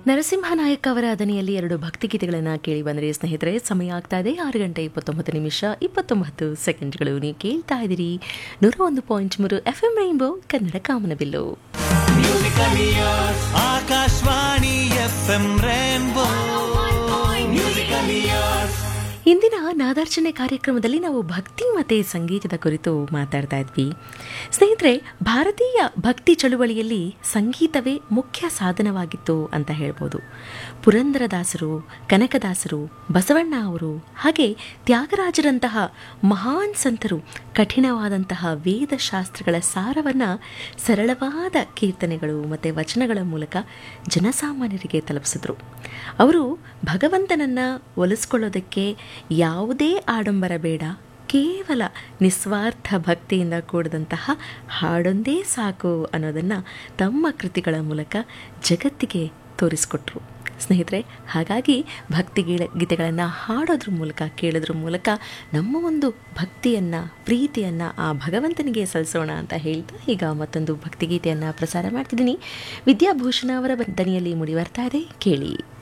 ನರಸಿಂಹ ನಾಯಕ್ ಅವರ ದನಿಯಲ್ಲಿ ಎರಡು ಭಕ್ತಿಗೀತೆಗಳನ್ನು ಕೇಳಿ ಬಂದರೆ ಸ್ನೇಹಿತರೆ ಸಮಯ ಆಗ್ತಾ ಇದೆ ಆರು ಗಂಟೆ ಇಪ್ಪತ್ತೊಂಬತ್ತು ನಿಮಿಷ ಇಪ್ಪತ್ತೊಂಬತ್ತು ಸೆಕೆಂಡ್ಗಳು ನೀವು ಕೇಳ್ತಾ ಇದ್ದೀರಿ ನೂರ ಒಂದು ಪಾಯಿಂಟ್ ಮೂರು F M rainbow Kannada Kamanabillu Akashvani F M rainbow musical years ಇಂದಿನ ನಾದಾರ್ಚನೆ ಕಾರ್ಯಕ್ರಮದಲ್ಲಿ ನಾವು ಭಕ್ತಿ ಮತ್ತು ಸಂಗೀತದ ಕುರಿತು ಮಾತಾಡ್ತಾ ಇದ್ವಿ ಸ್ನೇಹಿತರೆ ಭಾರತೀಯ ಭಕ್ತಿ ಚಳುವಳಿಯಲ್ಲಿ ಸಂಗೀತವೇ ಮುಖ್ಯ ಸಾಧನವಾಗಿತ್ತು ಅಂತ ಹೇಳ್ಬೋದು ಪುರಂದರದಾಸರು ಕನಕದಾಸರು ಬಸವಣ್ಣ ಅವರು ಹಾಗೆ ತ್ಯಾಗರಾಜರಂತಹ ಮಹಾನ್ ಸಂತರು ಕಠಿಣವಾದಂತಹ ವೇದಶಾಸ್ತ್ರಗಳ ಸಾರವನ್ನು ಸರಳವಾದ ಕೀರ್ತನೆಗಳು ಮತ್ತು ವಚನಗಳ ಮೂಲಕ ಜನಸಾಮಾನ್ಯರಿಗೆ ತಲುಪಿಸಿದ್ರು ಅವರು ಭಗವಂತನನ್ನು ಒಲಿಸ್ಕೊಳ್ಳೋದಕ್ಕೆ ಯಾವುದೇ ಆಡಂಬರ ಬೇಡ ಕೇವಲ ನಿಸ್ವಾರ್ಥ ಭಕ್ತಿಯಿಂದ ಕೂಡಿದಂತಹ ಹಾಡೊಂದೇ ಸಾಕು ಅನ್ನೋದನ್ನು ತಮ್ಮ ಕೃತಿಗಳ ಮೂಲಕ ಜಗತ್ತಿಗೆ ತೋರಿಸಿಕೊಟ್ರು ಸ್ನೇಹಿತರೆ ಹಾಗಾಗಿ ಭಕ್ತಿ ಗೀಳ ಗೀತೆಗಳನ್ನು ಹಾಡೋದ್ರ ಮೂಲಕ ಕೇಳೋದ್ರ ಮೂಲಕ ನಮ್ಮ ಒಂದು ಭಕ್ತಿಯನ್ನು ಪ್ರೀತಿಯನ್ನು ಆ ಭಗವಂತನಿಗೆ ಸಲ್ಲಿಸೋಣ ಅಂತ ಹೇಳ್ತಾ ಈಗ ಮತ್ತೊಂದು ಭಕ್ತಿಗೀತೆಯನ್ನು ಪ್ರಸಾರ ಮಾಡ್ತಿದ್ದೀನಿ ವಿದ್ಯಾಭೂಷಣ ಅವರ ದನಿಯಲ್ಲಿ ಮೂಡಿ ಬರ್ತಾ ಇದೆ ಕೇಳಿ